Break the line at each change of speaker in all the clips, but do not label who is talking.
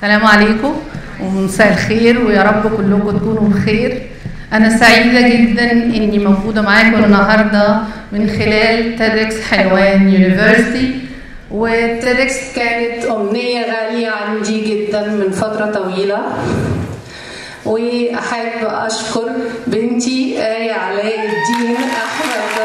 السلام عليكم ومساء الخير ويا رب كلكم تكونوا بخير أنا سعيدة جدا إني موجودة معاكم النهاردة من خلال تيدكس حلوان يونيفرسيتي وتيدكس
كانت أمنية غالية عندي جدا من فترة طويلة وأحب أشكر بنتي آية علاء الدين أحمد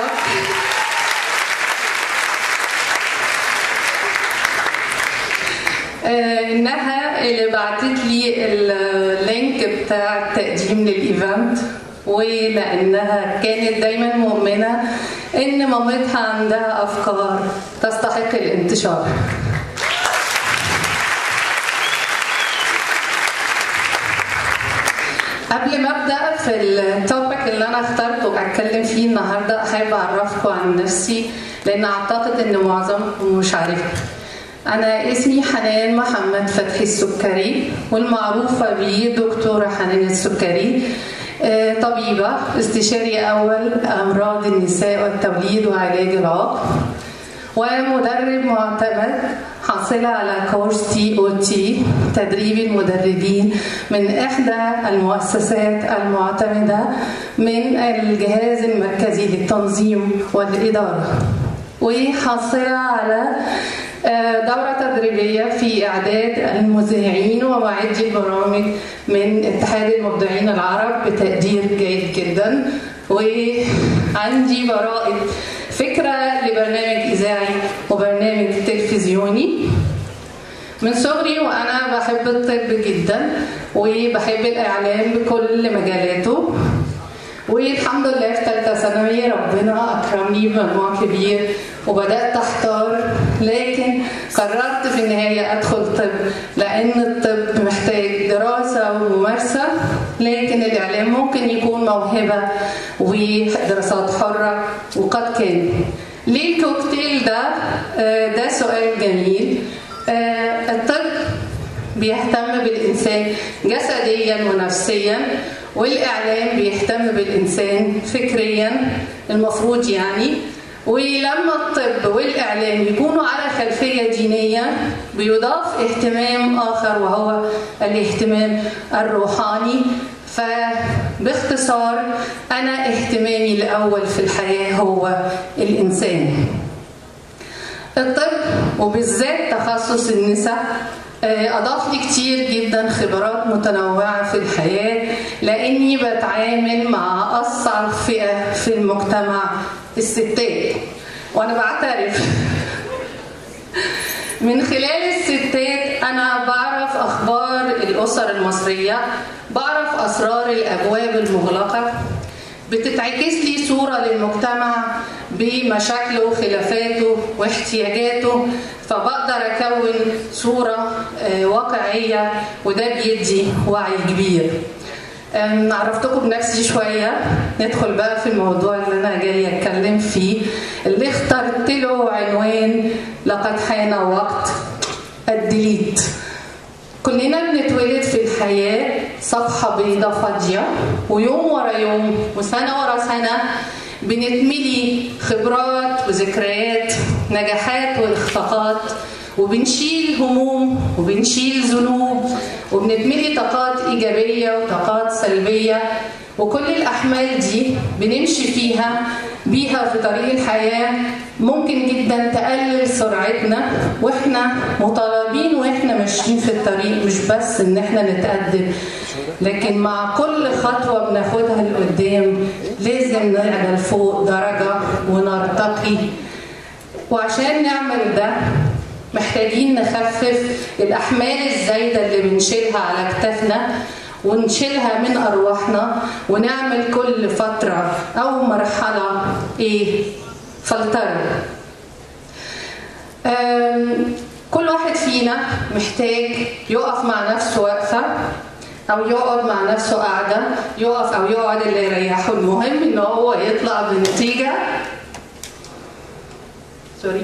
آه، انها اللي بعتت لي اللينك بتاع التقديم للايفنت ولانها كانت دايما مؤمنه ان مامتها عندها افكار تستحق الانتشار قبل ما ابدا في التوبيك اللي انا اخترته اتكلم فيه النهارده احب اعرفكم عن نفسي لان اعتقد ان معظمكم مش عارفها أنا اسمي حنان محمد فتحي السكري والمعروفة بي دكتورة حنان السكري طبيبة استشاري أول أمراض النساء والتوليد وعلاج العقم ومدرب معتمد حاصلة على كورس تي او تي تدريب المدربين من إحدى المؤسسات المعتمدة من الجهاز المركزي للتنظيم والإدارة وحاصلة على دورة تدريبية في إعداد المذيعين ومعدي البرامج من اتحاد المبدعين العرب بتقدير جيد جدا وعندي براءة فكرة لبرنامج إذاعي وبرنامج تلفزيوني من صغري وأنا بحب الطب جدا وبحب الإعلام بكل مجالاته والحمد لله في ثالثة ثانوي ربنا أكرمني بمجموع كبير وبدأت أحتار لكن قررت في النهاية أدخل طب لأن الطب محتاج دراسة وممارسة لكن الإعلام ممكن يكون موهبة ودراسات حرة وقد كان ليه الكوكتيل ده؟ ده سؤال جميل الطب بيهتم بالإنسان جسديا ونفسيا والإعلام بيهتم بالإنسان فكريا المفروض يعني ولما الطب والإعلام يكونوا على خلفية دينية بيضاف اهتمام آخر وهو الاهتمام الروحاني فباختصار أنا اهتمامي الأول في الحياة هو الإنسان الطب وبالذات تخصص النساء أضاف لي كتير جدا خبرات متنوعة في الحياة لأني بتعامل مع أصعب فئة في المجتمع الستات وأنا بعترف من خلال الستات أنا بعرف أخبار الأسر المصرية بعرف أسرار الأبواب المغلقة بتتعكس لي صورة للمجتمع بمشاكله وخلافاته واحتياجاته فبقدر أكون صورة واقعية وده بيدي وعي كبير عرفتكم بنفسي شوية ندخل بقى في الموضوع اللي أنا جاية أتكلم فيه اللي اخترت له عنوان لقد حان وقت الديليت كلنا بنتولد في الحياة صفحة بيضة فاضية ويوم ورا يوم وسنة ورا سنة بنتملي خبرات وذكريات نجاحات واخفاقات وبنشيل هموم وبنشيل ذنوب وبنتملي طاقات إيجابية وطاقات سلبية وكل الأحمال دي بنمشي فيها بيها في طريق الحياة ممكن جدا تقلل سرعتنا واحنا مطالبين واحنا ماشيين في الطريق مش بس ان احنا نتقدم لكن مع كل خطوة بناخدها لقدام لازم نعلى لفوق درجة ونرتقي وعشان نعمل ده محتاجين نخفف الأحمال الزايدة اللي بنشيلها على كتافنا ونشيلها من أرواحنا ونعمل كل فترة أو مرحلة إيه فلترة كل واحد فينا محتاج يقف مع نفسه وقفة أو يقعد مع نفسه قاعدة يقف أو يقعد اللي يريحه المهم إن هو يطلع بنتيجة سوري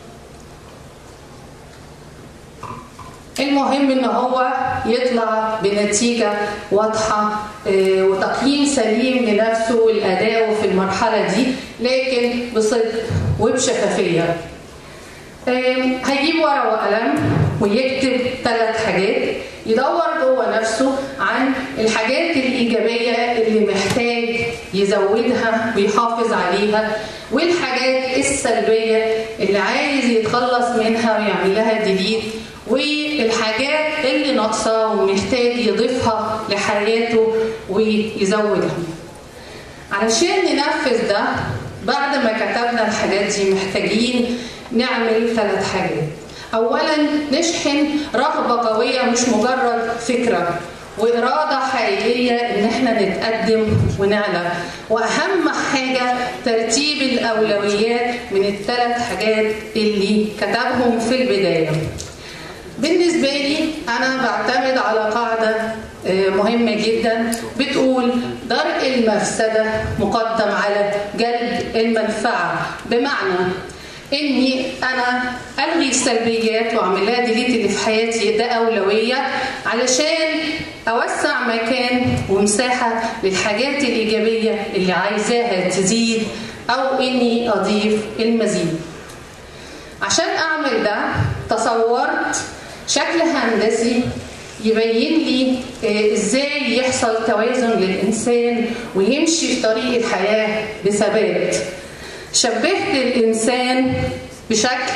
المهم ان هو يطلع بنتيجه واضحه وتقييم سليم لنفسه والاداء في المرحله دي لكن بصدق وبشفافيه هجيب ورقه وقلم ويكتب ثلاث حاجات يدور جوه نفسه عن الحاجات الإيجابية اللي محتاج يزودها ويحافظ عليها والحاجات السلبية اللي عايز يتخلص منها ويعمل لها ديليت والحاجات اللي ناقصة ومحتاج يضيفها لحياته ويزودها علشان ننفذ ده بعد ما كتبنا الحاجات دي محتاجين نعمل ثلاث حاجات اولا نشحن رغبه قويه مش مجرد فكره واراده حقيقيه ان احنا نتقدم ونعلى واهم حاجه ترتيب الاولويات من الثلاث حاجات اللي كتبهم في البدايه بالنسبه لي انا بعتمد على قاعده مهمه جدا بتقول درء المفسده مقدم على جلب المنفعه بمعنى اني انا الغي السلبيات واعمل لها ديليت اللي في حياتي ده اولويه علشان اوسع مكان ومساحه للحاجات الايجابيه اللي عايزاها تزيد او اني اضيف المزيد عشان اعمل ده تصورت شكل هندسي يبين لي ازاي يحصل توازن للانسان ويمشي في طريق الحياه بثبات شبهت الإنسان بشكل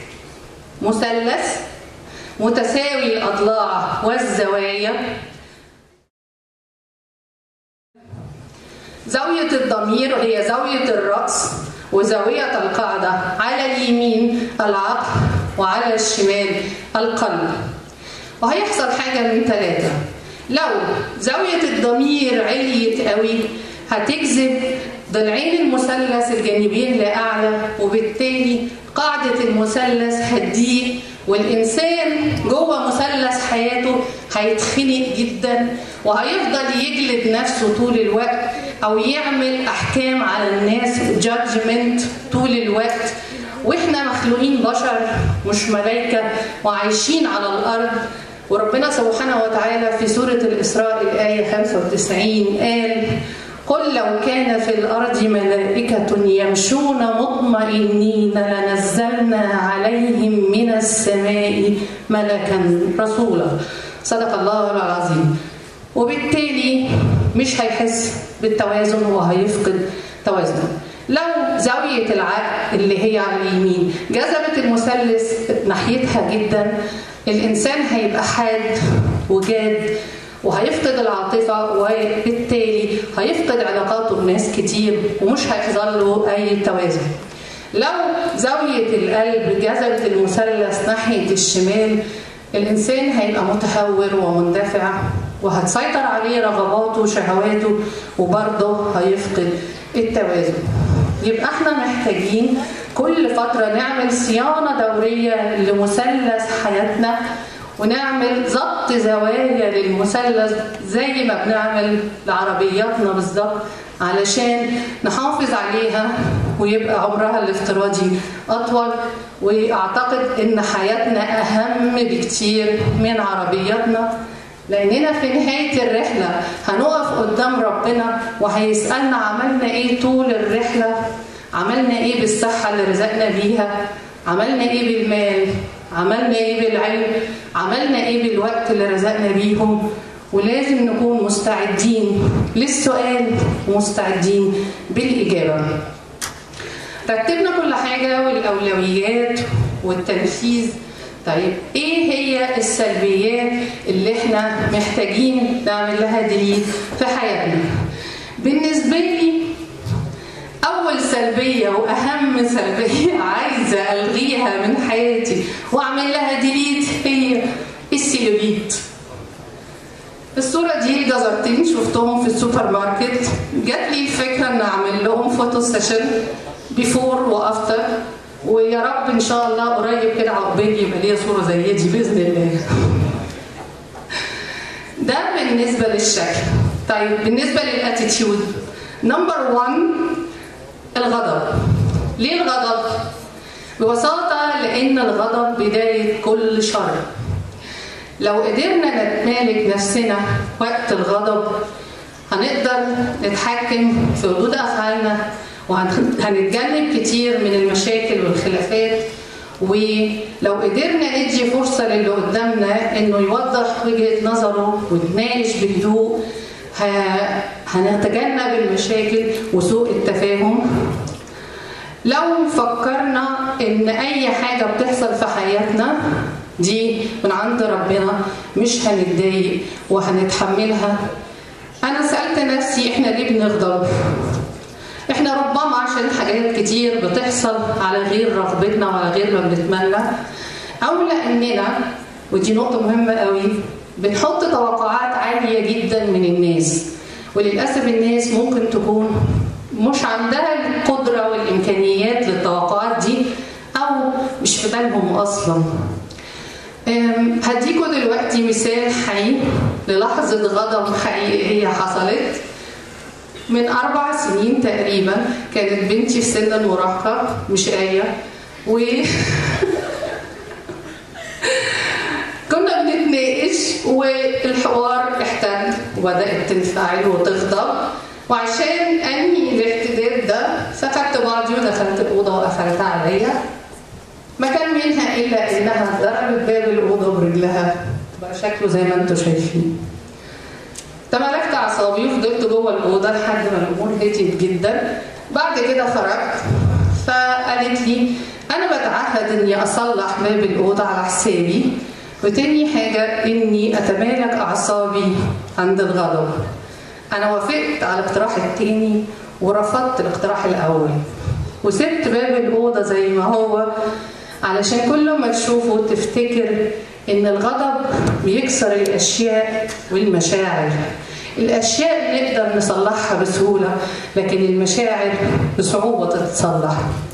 مثلث متساوي الأضلاع والزوايا زاوية الضمير هي زاوية الرأس وزاوية القاعدة على اليمين العقل وعلى الشمال القلب وهيحصل حاجة من ثلاثة لو زاوية الضمير عليت قوي هتجذب ضلعين المثلث الجانبين لأعلى وبالتالي قاعدة المثلث هتضيق والإنسان جوه مثلث حياته هيتخنق جدا وهيفضل يجلد نفسه طول الوقت أو يعمل أحكام على الناس جادجمنت طول الوقت وإحنا مخلوقين بشر مش ملائكة وعايشين على الأرض وربنا سبحانه وتعالى في سورة الإسراء الآية 95 قال قل لو كان في الأرض ملائكة يمشون مطمئنين لنزلنا عليهم من السماء ملكا رسولا صدق الله العظيم وبالتالي مش هيحس بالتوازن وهيفقد توازنه لو زاوية العقل اللي هي على اليمين جذبت المثلث ناحيتها جدا الإنسان هيبقى حاد وجاد وهيفقد العاطفة وبالتالي هيفقد علاقاته بناس كتير ومش هيحصل له أي توازن لو زاوية القلب جذبت المثلث ناحية الشمال الإنسان هيبقى متهور ومندفع وهتسيطر عليه رغباته وشهواته وبرضه هيفقد التوازن يبقى احنا محتاجين كل فترة نعمل صيانة دورية لمثلث حياتنا ونعمل ضبط زوايا للمثلث زي ما بنعمل لعربياتنا بالظبط علشان نحافظ عليها ويبقى عمرها الافتراضي اطول واعتقد ان حياتنا اهم بكتير من عربياتنا لاننا في نهايه الرحله هنقف قدام ربنا وهيسالنا عملنا ايه طول الرحله عملنا ايه بالصحه اللي رزقنا بيها عملنا ايه بالمال عملنا ايه بالعلم عملنا ايه بالوقت اللي رزقنا بيهم ولازم نكون مستعدين للسؤال ومستعدين بالإجابة رتبنا كل حاجة والأولويات والتنفيذ طيب ايه هي السلبيات اللي احنا محتاجين نعمل لها ديليت في حياتنا بالنسبة لي أول سلبية وأهم سلبية عايزة ألغيها من حياتي وأعمل لها ديليت هي السيلوليت الصورة دي جزرتين شفتهم في السوبر ماركت جات لي الفكرة إن أعمل لهم فوتو سيشن بيفور وأفتر ويا رب إن شاء الله قريب كده عقبالي يبقى ليا صورة زي دي بإذن الله. ده بالنسبة للشكل. طيب بالنسبة للاتيتيود نمبر 1 الغضب ليه الغضب؟ ببساطة لأن الغضب بداية كل شر لو قدرنا نتمالك نفسنا وقت الغضب هنقدر نتحكم في ردود أفعالنا وهنتجنب كتير من المشاكل والخلافات ولو قدرنا ندي فرصة للي قدامنا إنه يوضح وجهة نظره ويتناقش بهدوء ه- هنتجنب المشاكل وسوء التفاهم لو فكرنا ان اي حاجه بتحصل في حياتنا دي من عند ربنا مش هنتضايق وهنتحملها انا سالت نفسي احنا ليه بنغضب احنا ربما عشان حاجات كتير بتحصل على غير رغبتنا وعلى غير ما بنتمنى او لاننا ودي نقطه مهمه قوي بنحط توقعات عاليه جدا من الناس وللاسف الناس ممكن تكون مش عندها القدره والامكانيات للتوقعات دي او مش في بالهم اصلا أم، هديكوا دلوقتي مثال حي للحظة غضب حقيقية حصلت من أربع سنين تقريبا كانت بنتي في سن المراهقة مش آية و كنا بنتناقش والحوار احتد وبدأت تنفعل وتغضب وعشان أنهي الاحتداد ده فخدت بعضي ودخلت الأوضة وقفلتها عليا ما كان منها إلا إنها ضربت باب الأوضة برجلها بقى شكله زي ما انتم شايفين تمالكت أعصابي وفضلت جوه الأوضة لحد ما الأمور هديت جدا بعد كده خرجت فقالت لي أنا بتعهد إني أصلح باب الأوضة على حسابي وتاني حاجة إني أتمالك أعصابي عند الغضب أنا وافقت على الاقتراح التاني ورفضت الاقتراح الأول وسبت باب الأوضة زي ما هو علشان كل ما تشوفه تفتكر إن الغضب بيكسر الأشياء والمشاعر الأشياء نقدر نصلحها بسهولة لكن المشاعر بصعوبة تتصلح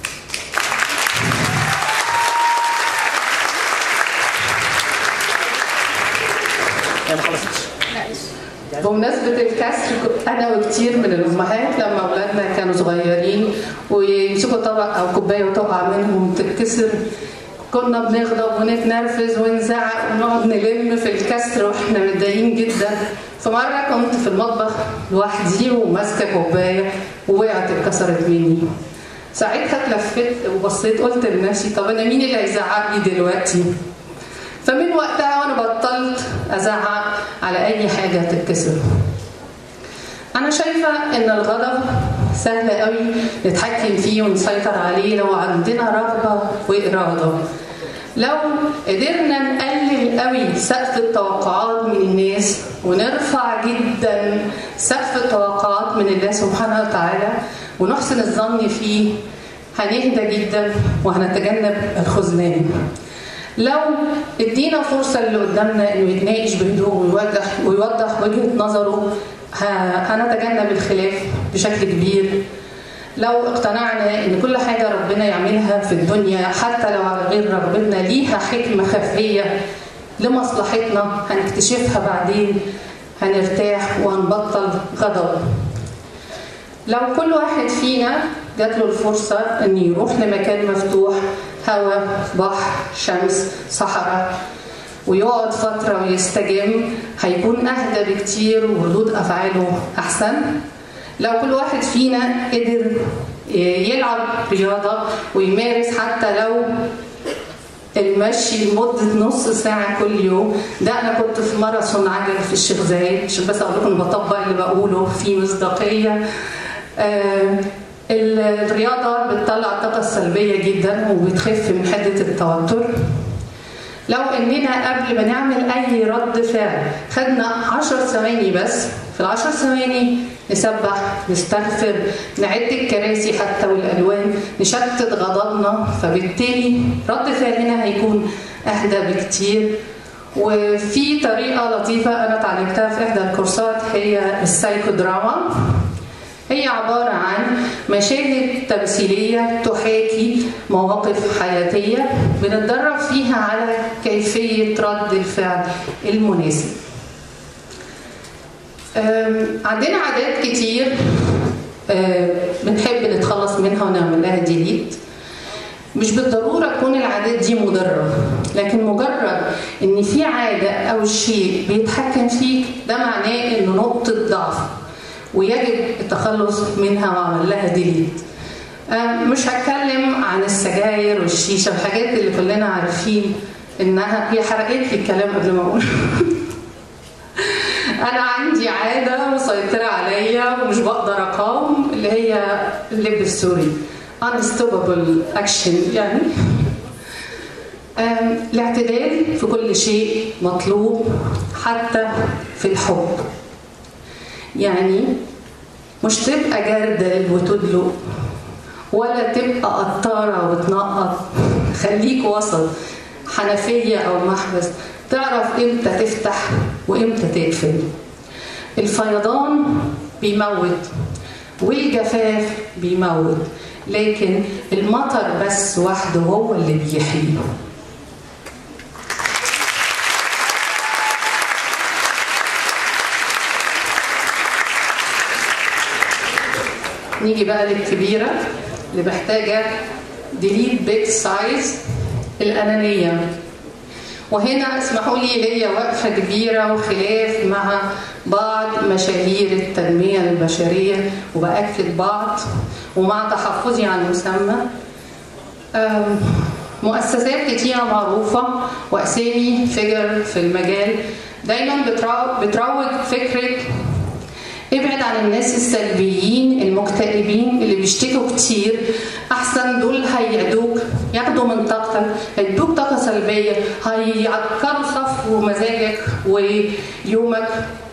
هي ما خلصتش
بمناسبة الكسر أنا وكتير من الأمهات لما أولادنا كانوا صغيرين ويمسكوا طبق أو كوباية وتقع منهم تتكسر كنا بنغضب ونتنرفز ونزعق ونقعد نلم في الكسر واحنا متضايقين جدا فمرة كنت في المطبخ لوحدي وماسكة كوباية ووقعت اتكسرت مني ساعتها اتلفت وبصيت قلت لنفسي طب انا مين اللي هيزعق لي دلوقتي؟ فمن وقتها وانا بطلت ازعق على اي حاجه تتكسر انا شايفه ان الغضب سهل قوي نتحكم فيه ونسيطر عليه لو عندنا رغبه واراده لو قدرنا نقلل قوي سقف التوقعات من الناس ونرفع جدا سقف التوقعات من الله سبحانه وتعالى ونحسن الظن فيه هنهدى جدا وهنتجنب الخذلان لو ادينا فرصة اللي قدامنا انه يتناقش بهدوء ويوضح ويوضح وجهة نظره ه- هنتجنب الخلاف بشكل كبير لو اقتنعنا ان كل حاجة ربنا يعملها في الدنيا حتى لو على غير رغبتنا ليها حكمة خفية لمصلحتنا هنكتشفها بعدين هنرتاح وهنبطل غضب لو كل واحد فينا جات له الفرصة إن يروح لمكان مفتوح هواء بحر شمس صحراء ويقعد فترة ويستجم هيكون أهدى بكتير وردود أفعاله أحسن لو كل واحد فينا قدر يلعب رياضة ويمارس حتى لو المشي لمدة نص ساعة كل يوم ده أنا كنت في ماراثون عجل في الشيخ زايد عشان بس أقول لكم بطبق اللي بقوله في مصداقية آه الرياضة بتطلع الطاقة السلبية جدا وبتخف من حدة التوتر لو اننا قبل ما نعمل اي رد فعل خدنا عشر ثواني بس في العشر ثواني نسبح نستغفر نعد الكراسي حتى والالوان نشتت غضبنا فبالتالي رد فعلنا هيكون اهدى بكتير وفي طريقه لطيفه انا اتعلمتها في احدى الكورسات هي السايكو دراما هي عبارة عن مشاهد تمثيلية تحاكي مواقف حياتية بنتدرب فيها على كيفية رد الفعل المناسب عندنا عادات كتير بنحب نتخلص منها ونعمل لها ديليت مش بالضرورة تكون العادات دي مضرة لكن مجرد ان في عادة او شيء بيتحكم فيك ده معناه انه نقطة ضعف ويجب التخلص منها وعمل لها ديليت آه، مش هتكلم عن السجاير والشيشه والحاجات اللي كلنا عارفين انها هي حرقت لي الكلام قبل ما اقول انا عندي عاده مسيطره عليا ومش بقدر اقاوم اللي هي اللب السوري unstoppable action يعني آم، الاعتدال في كل شيء مطلوب حتى في الحب يعني مش تبقى جردل وتدلق ولا تبقى قطارة وتنقط خليك وسط حنفية أو محبس تعرف إمتى تفتح وإمتى تقفل الفيضان بيموت والجفاف بيموت لكن المطر بس وحده هو اللي بيحيي نيجي بقى للكبيرة اللي محتاجة ديليت بيج سايز الأنانية وهنا اسمحوا لي ليا وقفة كبيرة وخلاف مع بعض مشاهير التنمية البشرية وبأكد بعض ومع تحفظي عن المسمى أم، مؤسسات كتيرة معروفة وأسامي فيجر في المجال دايما بترو- بتروج فكرة ابعد عن الناس السلبيين المكتئبين اللي بيشتكوا كتير احسن دول هيعدوك ياخدوا من طاقتك هيدوك طاقه سلبيه هيعكروا صفو مزاجك ويومك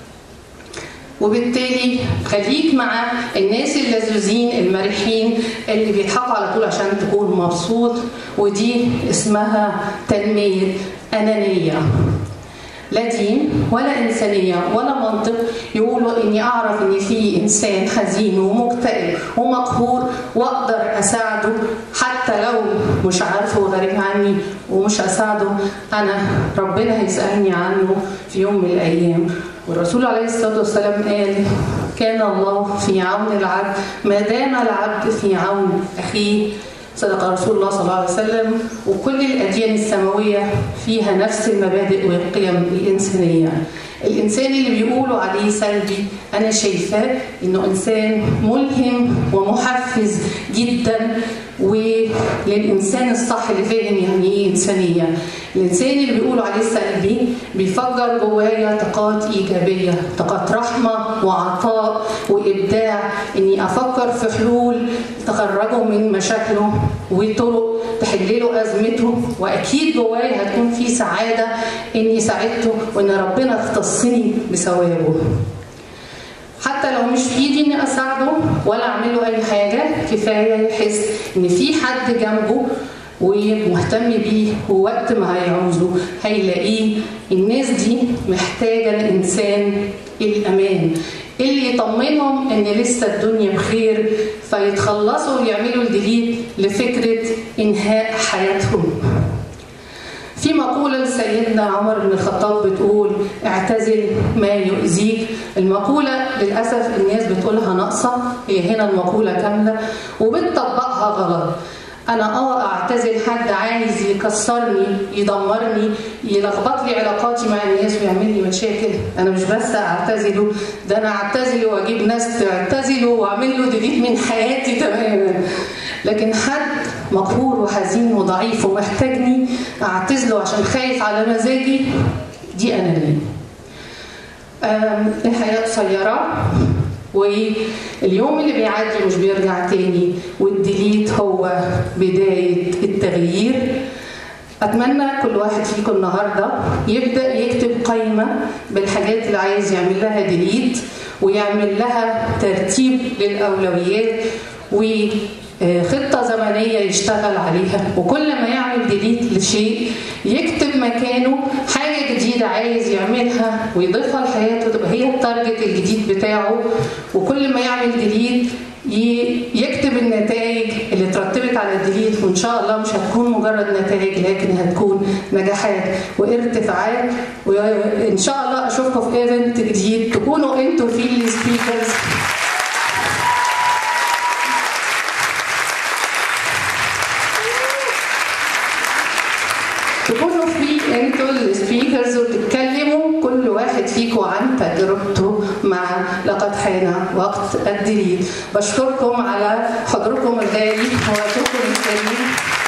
وبالتالي خليك مع الناس اللذوذين المرحين اللي بيضحكوا على طول عشان تكون مبسوط ودي اسمها تنميه انانيه لا دين ولا إنسانية ولا منطق يقولوا إني أعرف إن في إنسان حزين ومكتئب ومقهور وأقدر أساعده حتى لو مش عارفه وغريب عني ومش أساعده أنا ربنا هيسألني عنه في يوم من الأيام والرسول عليه الصلاة والسلام قال كان الله في عون العبد ما دام العبد في عون أخيه صدق رسول الله صلى الله عليه وسلم وكل الأديان السماوية فيها نفس المبادئ والقيم الإنسانية الإنسان اللي بيقولوا عليه سلبي أنا شايفاه إنه إنسان ملهم ومحفز جدا وللإنسان الصح اللي فاهم يعني إيه إنسانية الإنسان اللي بيقولوا عليه سلبي بيفجر جوايا طاقات إيجابية طاقات رحمة وعطاء وإبداع إني أفكر في حلول تخرجه من مشاكله وطرق تحل له أزمته وأكيد جوايا هتكون في سعادة إني ساعدته وإن ربنا اختصني بثوابه حتى لو مش في ايدي اني اساعده ولا اعمل له اي حاجه كفايه يحس ان في حد جنبه ومهتم بيه ووقت ما هيعوزه هيلاقيه الناس دي محتاجه الانسان الامان اللي يطمنهم ان لسه الدنيا بخير فيتخلصوا ويعملوا الديليت لفكره انهاء حياتهم في مقولة لسيدنا عمر بن الخطاب بتقول اعتزل ما يؤذيك المقولة للأسف الناس بتقولها ناقصة هي هنا المقولة كاملة وبتطبقها غلط أنا آه أعتزل حد عايز يكسرني يدمرني يلخبط لي علاقاتي مع الناس ويعمل لي مشاكل أنا مش بس أعتزله ده أنا أعتزله وأجيب ناس تعتزله وأعمل له ديليت من حياتي تماما لكن حد مقهور وحزين وضعيف ومحتاجني اعتزله عشان خايف على مزاجي دي انانيه الحياه قصيره واليوم اللي بيعدي مش بيرجع تاني والديليت هو بدايه التغيير اتمنى كل واحد فيكم النهارده يبدا يكتب قائمه بالحاجات اللي عايز يعمل لها ديليت ويعمل لها ترتيب للاولويات و خطه زمنيه يشتغل عليها وكل ما يعمل ديليت لشيء يكتب مكانه حاجه جديده عايز يعملها ويضيفها لحياته تبقى هي التارجت الجديد بتاعه وكل ما يعمل ديليت يكتب النتائج اللي اترتبت على الديليت وان شاء الله مش هتكون مجرد نتائج لكن هتكون نجاحات وارتفاعات وان شاء الله اشوفكم في ايفنت جديد تكونوا انتوا في السبيكرز تكونوا في انتوا السبيكرز وتتكلموا كل واحد فيكم عن تجربته مع لقد حان وقت الدليل بشكركم على حضوركم الغالي ووقتكم الكريم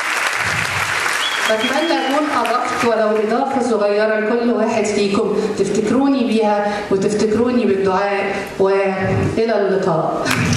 بتمنى اكون اضفت ولو اضافه صغيره لكل واحد فيكم تفتكروني بيها وتفتكروني بالدعاء والى اللقاء